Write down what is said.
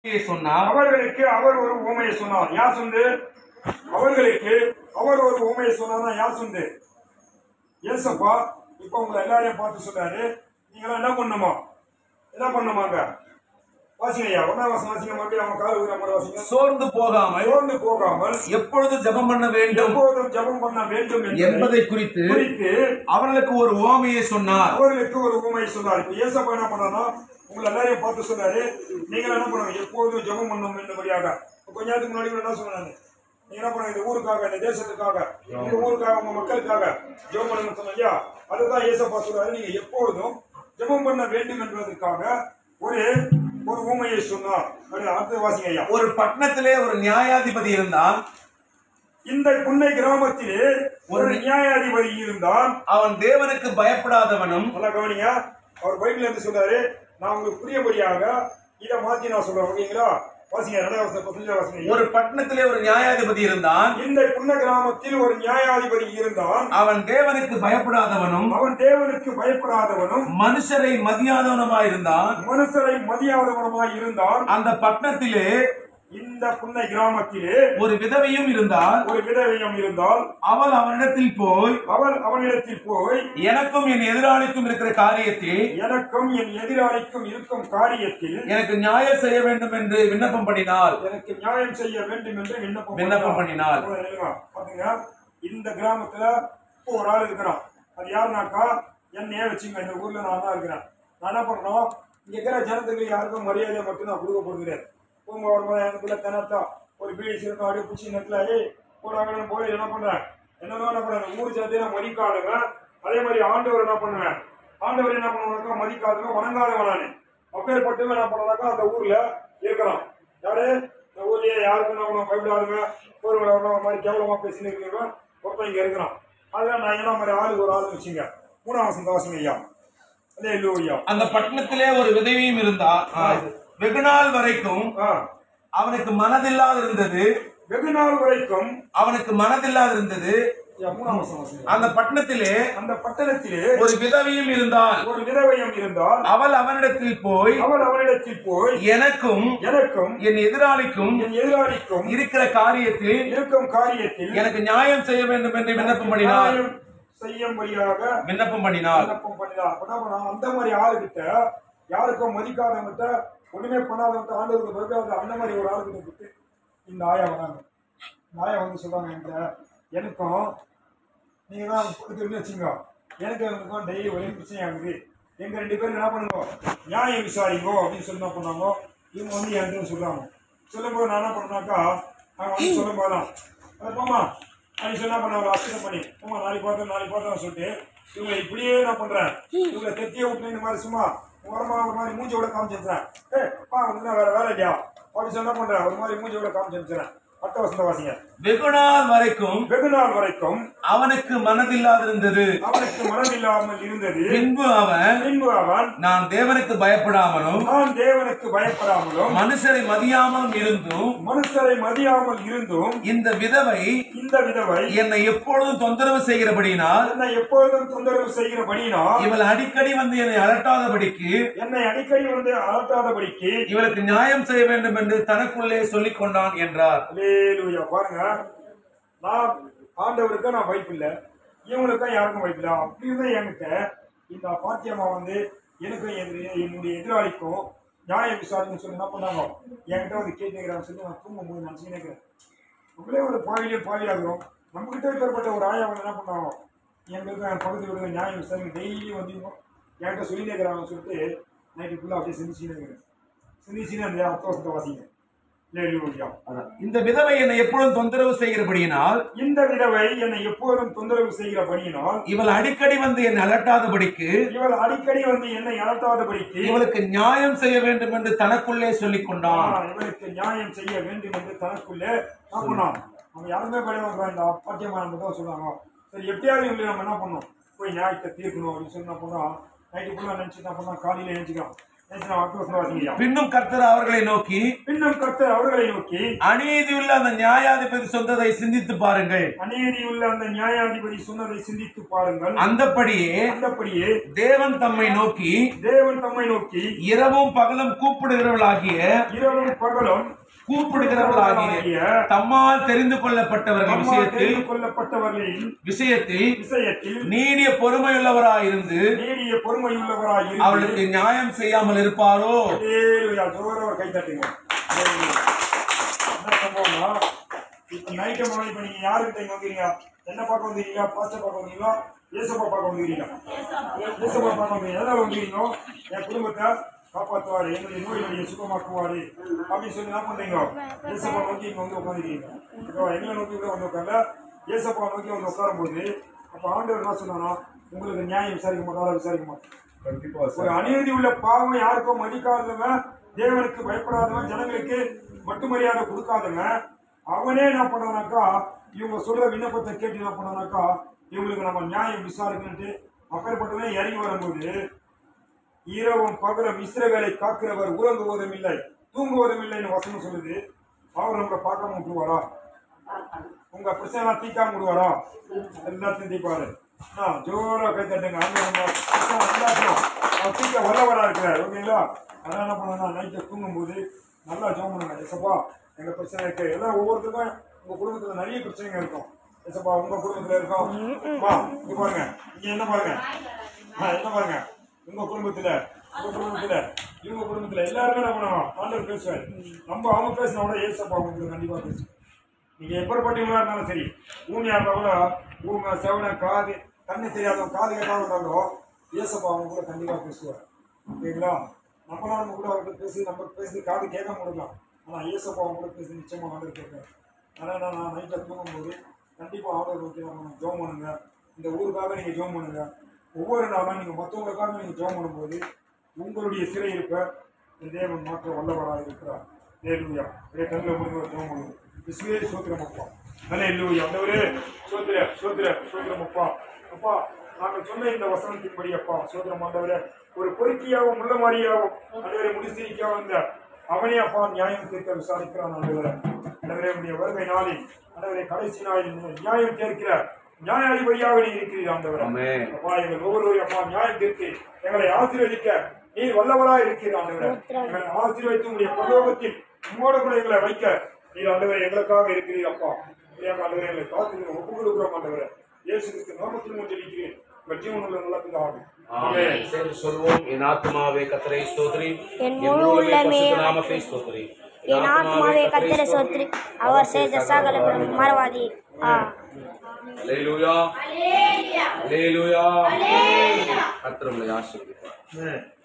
சொன்னார் அவர்களுக்கு அவர் ஒரு ஊமையை சொன்னார் யார் சொந்து அவர்களுக்கு அவர் ஒரு ஊமையை சொன்னார்னா யார் சொந்து ஏசப்பா இப்ப உங்களை எல்லாரையும் பார்த்து சொல்றாரு நீங்க என்ன பண்ணுமா என்ன பண்ணுமாங்க வாசிங்க ஐயா ஒன்னாம் வாசம் வாசிங்க மறுபடியும் அவங்க கால் ஊற மாதிரி வாசிங்க சோர்ந்து போகாமல் சோர்ந்து போகாமல் எப்பொழுது ஜெபம் பண்ண வேண்டும் எப்போதும் ஜெபம் பண்ண வேண்டும் என்பதை என்பதை குறித்து குறித்து அவர்களுக்கு ஒரு ஓமையை சொன்னார் அவர்களுக்கு ஒரு ஊமை சொன்னார் இப்ப ஏசப்பா என்ன பண்ணா உங்களை எல்லாரையும் பார்த்து சொன்னாரு நீங்க என்ன பண்ணுங்க எப்போதும் ஜெபம் பண்ணும் என்றபடியாக இப்ப கொஞ்ச நேரத்துக்கு முன்னாடி கூட என்ன சொன்னாரு நீங்க என்ன பண்ணுங்க இந்த ஊருக்காக இந்த தேசத்துக்காக இந்த ஊருக்காக உங்க மக்களுக்காக ஜெபம் பண்ணுங்க சொன்னீங்க அதுதான் ஏசப்பா சொல்றாரு நீங்க எப்பொழுதும் ஜெபம் பண்ண வேண்டும் என்பதற்காக ஒரு ஒரு ஊமையை சொன்னார் அப்படி அடுத்த வாசிங்க ஐயா ஒரு பட்டணத்திலே ஒரு நியாயாதிபதி இருந்தான் இந்த புன்னை கிராமத்திலே ஒரு நியாயாதிபதி இருந்தான் அவன் தேவனுக்கு பயப்படாதவனும் நல்லா கவனிங்க அவர் பைபிள்ல இருந்து சொல்றாரு நான் உங்களுக்கு புரியபடியாக இதை மாத்தி நான் சொல்றேன் ஓகேங்களா வாசிங்க ரெண்டாவது பசங்க வாசிங்க ஒரு பட்டணத்திலே ஒரு நியாயாதிபதி இருந்தான் இந்த புன்ன கிராமத்தில் ஒரு நியாயாதிபதி இருந்தான் அவன் தேவனுக்கு பயப்படாதவனும் அவன் தேவனுக்கு பயப்படாதவனும் மனுஷரை மதியாதவனுமாயிருந்தான் மனுஷரை மதியாதவனுமாய் இருந்தான் அந்த பட்டணத்திலே இந்த புன்னை கிராமத்திலே ஒரு விதவையும் இருந்தால் ஒரு விதவையம் இருந்தால் அவள் அவனிடத்தில் போய் அவள் அவனிடத்தில் போய் எனக்கும் என் எதிராளிக்கும் இருக்கிற காரியத்தில் எனக்கும் என் எதிராளிக்கும் இருக்கும் காரியத்தில் எனக்கு நியாயம் செய்ய வேண்டும் என்று விண்ணப்பம் பண்ணினாள் எனக்கு நியாயம் செய்ய வேண்டும் என்று விண்ணப்பம் விண்ணப்பம் பண்ணினார். அவ்வளவு இல்லைங்களா? பாத்தீங்க இந்த கிராமத்துல இப்போ ஒரு ஆள் இருக்கிறான் அது யாருனாக்கா என்னையே வச்சுங்க இந்த ஊர்ல நான் தான் இருக்கிறேன் நான் என்ன பண்றோம் இங்க இருக்கிற ஜனத்துக்கு யாருக்கும் மரியாதையை மட்டும் நான் கொடுக்க போகிறேன் உங்க ஒரு முறை எனக்குள்ள தினத்தா ஒரு பீடி சிறுக்கம் அப்படியே பிடிச்சி நெட்ல ஏய் போறாங்கன்னு போய் என்ன பண்றேன் என்னதான் என்ன பண்றேன் ஊர் ஜனத்தையும் நான் மதிக்காதுங்க அதே மாதிரி ஆண்டவர் என்ன பண்ணுவேன் ஆண்டவர் என்ன பண்ணுவாங்க மதிக்காதுங்க வணங்காதவன் நானு அப்பேற்பட்டவன் என்ன பண்ணாக்கா அந்த ஊர்ல இருக்கிறான் யாரு இந்த ஊர்லயே யாருக்கும் நான் உனக்கு பயப்படாதுங்க ஒரு ஒரு மாதிரி கேவலமா பேசினு இருக்கிறவன் ஒருத்தன் இங்க இருக்கிறான் அதுல நான் என்ன மாதிரி ஆளுக்கு ஒரு ஆள் வச்சுங்க மூணாம் வசந்த வாசம் ஐயா அதே இல்லோ ஐயா அந்த பட்டணத்திலே ஒரு விதவையும் இருந்தால் வெகு நாள் வரைக்கும் ஆ அவனுக்கு மனதில்லாது இருந்தது வெகு நாள் வரைக்கும் அவனுக்கு மனதில்லாது இருந்தது ஐயா, மூணாம் வசனம் வாசிங்க. அந்த பட்டணத்திலே அந்த பட்டணத்திலே ஒரு விதவையும் இருந்தால் ஒரு விதவையம் இருந்தால் அவள் அவனிடத்தில் போய் அவள் அவனிடத்தில் போய் எனக்கும் எனக்கும் என் எதிராளிக்கும் என் எதிராளிக்கும் இருக்கிற காரியத்தில் இருக்கும் காரியத்தில் எனக்கு நியாயம் செய்ய வேண்டும் என்று விண்ணப்பம் பண்ணினார் நியாயம் செய்யும்படியாக விண்ணப்பம் பண்ணினார் விண்ணப்பம் பண்ணிடலாம் அப்ப என்ன பண்ணலாம்? அந்த மாதிரி ஆளுகிட்ட யாருக்கும் மதிக்காதவங்கிட்ட ஒண்ணுமே பண்ணாதவங்கிட்ட ஆண்டவருக்கு பிறக்காத அந்த மாதிரி ஒரு ஆளுகிட்ட விட்டு இந்த ஆயா வராங்க இந்த ஆயா வந்து சொல்றாங்க என்கிட்ட எனக்கும் நீங்க தான் கொடுத்துருந்து வச்சுங்க எனக்கு எனக்கும் டெய்லி ஒரே பிரச்சனை ஆகுது எங்க ரெண்டு பேரும் என்ன பண்ணுங்க நியாயம் விசாரிங்கோ அப்படின்னு சொல்லி என்ன பண்ணாங்க இவங்க வந்து என்கிட்ட சொல்றாங்க சொல்லும்போது நான் என்ன பண்ணாக்கா அவங்க வந்து சொல்லும் போதுதான் அது போமா அப்படி சொன்னா பண்ண ஒரு அர்ச்சனை பண்ணி போமா நாளைக்கு பார்த்தோம் நாளைக்கு பார்த்தோம் சொல்லிட்டு இவங்க இப்படியே நான் பண்றேன் இவங்களை தெத்தியே விட்டு இந்த மாதிரி சும்மா ஓரமா ஒரு மாதிரி மூஞ்சியோட காமிச்சிருந்தேன் ஏ பா வந்து வேற வேலை இல்லையா அப்படி சொன்னா பண்றேன் ஒரு மாதிரி மூஞ்சியோட காமிச்சிருந்தேன் அட்ட வசந்த வாசிங்க வெகு நாள் வரைக்கும் வெகு நாள் வரைக்கும் அவனுக்கு மனதில்லாது இருந்தது அவனுக்கு மனதில்லாமல் இருந்தது பின்பு அவன் பின்பு அவன் நான் தேவனுக்கு பயப்படாமலும் நான் தேவனுக்கு பயப்படாமலும் மனுஷரை மதியாமலும் இருந்தும் மனுஷரை மதியாமல் இருந்தும் இந்த விதவை இந்த விதவை என்னை எப்பொழுதும் தொந்தரவு செய்கிறபடியினால் என்னை எப்பொழுதும் தொந்தரவு செய்கிறபடினா இவள் அடிக்கடி வந்து என்னை அலட்டாதபடிக்கு என்னை அடிக்கடி வந்து அலட்டாதபடிக்கு இவளுக்கு நியாயம் செய்ய வேண்டும் என்று தனக்குள்ளே சொல்லிக் கொண்டான் என்றார் அல்லேலூயா பாருங்க நான் ஆண்டவருக்கு நான் வைப்பு இல்லை இவங்களுக்கும் யாருக்கும் வைப்பு இல்லை அப்படி இருந்தா என்கிட்ட இந்த பாத்தியம்மா வந்து எனக்கும் எதிரி என்னுடைய எதிராளிக்கும் நியாயம் விசாரிக்கணும்னு சொல்லி என்ன பண்ணாங்க என்கிட்ட வந்து கேட்டுக்கிறாங்க சொல்லி நான் தூங்கும் போது நினச்சிக்கினே இருக்கிறேன் நம்மளே ஒரு பாவிலே பாவியாகிறோம் நம்மகிட்ட ஏற்பட்ட ஒரு ஆயா வந்து என்ன பண்ணாங்க எங்களுக்கு என் பக்கத்து வீடு நியாயம் விசாரிக்க டெய்லி வந்து இவங்க என்கிட்ட சொல்லிட்டே இருக்கிறாங்கன்னு சொல்லிட்டு நைட்டு ஃபுல்லாக அப்படியே சிந்திச்சுனே இருக்கிறேன் சிந்திச்சுனே அந்த அர்த்தவசத்தை வாசிங்க லேலூயா இந்த விதவை என்னை எப்பொழுதும் தொந்தரவு செய்கிறபடியினால் இந்த விதவை என்னை எப்போதும் தொந்தரவு செய்கிற பணியினால் இவள் அடிக்கடி வந்து என்னை அலட்டாதபடிக்கு இவள் அடிக்கடி வந்து என்னை அலட்டாதபடிக்கு இவளுக்கு நியாயம் செய்ய வேண்டும் என்று தனக்குள்ளே சொல்லிக் கொண்டான் ஆ, இவளுக்கு நியாயம் செய்ய வேண்டும் என்று தனக்குள்ளே நம்பினான் நம்ம யாருமே கிடையாது இந்த பாட்டியமான தான் சொல்லுவாங்க சரி எப்படியாவது இவங்களை நம்ம என்ன பண்ணோம் போய் நியாயத்தை தீர்க்கணும் அப்படின்னு சொல்லி என்ன பண்ணோம் நைட்டு ஃபுல்லாக நினச்சி என்ன பண்ணோம் காலையில் நினச்சிக்கலாம் எத்தனை வாக்கு வசனம் வாசிங்கய்யா. பின்னும் கர்த்தர் அவர்களை நோக்கி பின்னும் கர்த்தர் அவர்களை நோக்கி அநீதியுள்ள அந்த நியாயாதிபதி சொந்ததை சிந்தித்து பாருங்கள் அநீதியுள்ள அந்த நியாயாதிபதி சொன்னதை சிந்தித்து பாருங்கள் அந்தப்படியே அந்தபடியே தேவன் தம்மை நோக்கி தேவன் தம்மை நோக்கி இரவும் பகலும் கூப்பிடுகிறவர்களாகிய இரவும் பகலும் கூப்பிடுகிறவர்களாகிய தம்மால் தெரிந்து கொள்ளப்பட்டவர்கள் நம்மால் விஷயத்தில் தெரிந்து கொள்ளப்பட்டவர்களின் விஷயத்தில் விஷயத்தில் நீடிய பொறுமையுள்ளவராயிருந்து நீடிய பொறுமையுள்ளவராய் இருந்து அவளுக்கு நியாயம் செய்யாமல் இருப்பாரோ ஹalleluya. ஜோரா கை தட்டுங்க ஹalleluya. என்ன சம்பவம்னா இப்ப நைட்டு மணி இப்ப நீங்க யாருக்கிட்ட இங்க வந்தீங்க என்ன பார்க்க வந்தீங்களா பாஸ்டர் பார்க்க வந்தீங்களா ஏசப்பா பார்க்க வந்தீங்களா ஏசப்பா பார்க்க வந்தீங்க எதனால வந்தீங்க என் குடும்பத்தை காப்பாற்றுவாரு எங்களுடைய நோய் நொடியை சுகமாக்குவாரு அப்படின்னு சொல்லி என்ன பண்றீங்க ஏசப்பா நோக்கி இங்க வந்து உட்காந்துருக்கீங்க ஓகேவா எங்களை நோக்கி கூட வந்து உட்கார்ல ஏசப்பா நோக்கி வந்து உட்காரும்போது அப்ப ஆண்டவர் என்ன சொன்னானா உங்களுக்கு நியாயம் விசாரிக்க மாட்டாரா விசாரிக்க மாட்டார் கண்டிப்பா ஒரு அநீதி உள்ள பாவம் யாருக்கும் மதிக்காதவன் தேவனுக்கு பயப்படாதவன் ஜனங்களுக்கு மட்டு மரியாதை கொடுக்காதவன் அவனே என்ன பண்ணானாக்கா இவங்க சொல்ற விண்ணப்பத்தை கேட்டு என்ன பண்ணானாக்கா இவங்களுக்கு நம்ம நியாயம் விசாரிக்கணுன்ட்டு அப்பேற்பட்டவன் இறங்கி வரும்போது இரவும் பகலும் இஸ்ரவேலை காக்கிறவர் உறங்குவதும் இல்லை தூங்குவதும் இல்லைன்னு வசனம் சொல்லுது அவர் நம்மளை பார்க்காம விட்டுருவாரா உங்க பிரச்சனை தீக்காம விடுவாரா எல்லாத்தையும் தீப்பாரு ஆ, ஜோரா கை தட்டுங்க அங்க நம்ம பிரச்சனை எல்லாத்தையும் அவர் தீக்க வல்லவரா இருக்கிறார் ஓகேங்களா அதான் என்ன பண்ணா நைட்டு தூங்கும்போது நல்லா ஜோம் பண்ணுங்க எசப்பா எங்க பிரச்சனை இருக்கு எல்லாம் ஒவ்வொருத்தருக்கும் உங்க குடும்பத்துல நிறைய பிரச்சனைங்க இருக்கும் எசப்பா உங்க குடும்பத்துல இருக்கும் வா இங்க பாருங்க இங்க என்ன பாருங்க ஆ, என்ன பாருங்க உங்க குடும்பத்துல உங்க குடும்பத்துல இவங்க குடும்பத்துல எல்லாருமே என்ன பண்ணுவோம் ஆண்டவர் பேசுவார் நம்ம அவங்க பேசினா கூட ஏசப்பா உங்களுக்கு கண்டிப்பா பேசுவோம் நீங்க எப்படிப்பட்டவங்களா இருந்தாலும் சரி ஊனியா இருந்தா கூட ஊமை செவன காது கண்ணு தெரியாதவங்க காது கேட்டாலும் இருந்தாலும் ஏசப்பா அவங்க கூட கண்டிப்பா பேசுவார் ஓகேங்களா நம்மளால நம்ம கூட அவர்கிட்ட பேசி நம்ம பேசி காது கேட்க முடியலாம் ஆனா ஏசப்பா அவங்க கூட பேசி நிச்சயமா ஆண்டவர் கேட்கிறார் அதனால நான் நைட்டில் தூங்கும்போது கண்டிப்பா ஆண்டவர் நோக்கி நம்ம ஜோம் பண்ணுங்க இந்த ஊருக்காக நீங்க ஜோம் பண்ணுங்க ஒவ்வொரு நாளும் நீங்க மற்றவங்களுக்காக நீங்க ஜோம் பண்ணும்போது உங்களுடைய சிறை இருப்ப இந்த தேவன் மாற்ற வல்லவராக இருக்கிறார் ஹalleluya ஒரே கண்ணில் முடிஞ்ச ஜோம் பண்ணுங்க விசுவே சோத்திரம் அப்பா ஹalleluya ஆண்டவரே சோத்திர சோத்திர சோத்திரம் அப்பா அப்பா நாங்கள் சொன்ன இந்த வசனத்தின்படி அப்பா சோத்திரம் ஆண்டவரே ஒரு பொறுக்கியாகவும் உள்ள மாதிரியாகவும் ஆண்டவரை முடிசிரிக்காவும் இந்த அவனே அப்பா நியாயம் தீர்க்க விசாரிக்கிறான் ஆண்டவரே ஆண்டவரே உடைய வருகை நாளில் ஆண்டவரே கடைசி நாளில் நீங்கள் நியாயம் தீர்க்கிற நியாயாதிபதியாக நீ இருக்கிறீர் ஆண்டவரே ஆமென். அப்பா எங்கள் ஒவ்வொருவரையும் அப்பா நியாயம் தீர்த்து எங்களை ஆசீர்வதிக்க நீர் வல்லவராய் இருக்கிற ஆண்டவரே எங்களை ஆசீர்வதித்து உடைய பரலோகத்தில் உம்மோடு கூட எங்களை வைக்க நீர் ஆண்டவரே எங்களுக்காக இருக்கிறீர் அப்பா எங்கள் ஆண்டவரே எங்களை காத்து ஒப்பு கொடுக்குறோம் ஆண்டவரே இயேசு கிறிஸ்து நாமத்தில் மூன்று இருக்கிறேன் உங்கள் ஜீவனுள்ள நல்ல பிதாவே ஆமென் சேர்ந்து சொல்வோம் என் ஆத்மாவே கத்தரை ஸ்தோத்ரி என் முழு உள்ளமே நாமத்தை ஸ்தோத்ரி என் ஆத்மாவே கத்திர சோத்ரி அவர் செய்த சகல மறவாதி ஆ அல்லேலூயா அல்லேலூயா கர்த்தர் உங்களை ஆசீர்வதிப்பார் ஆமென்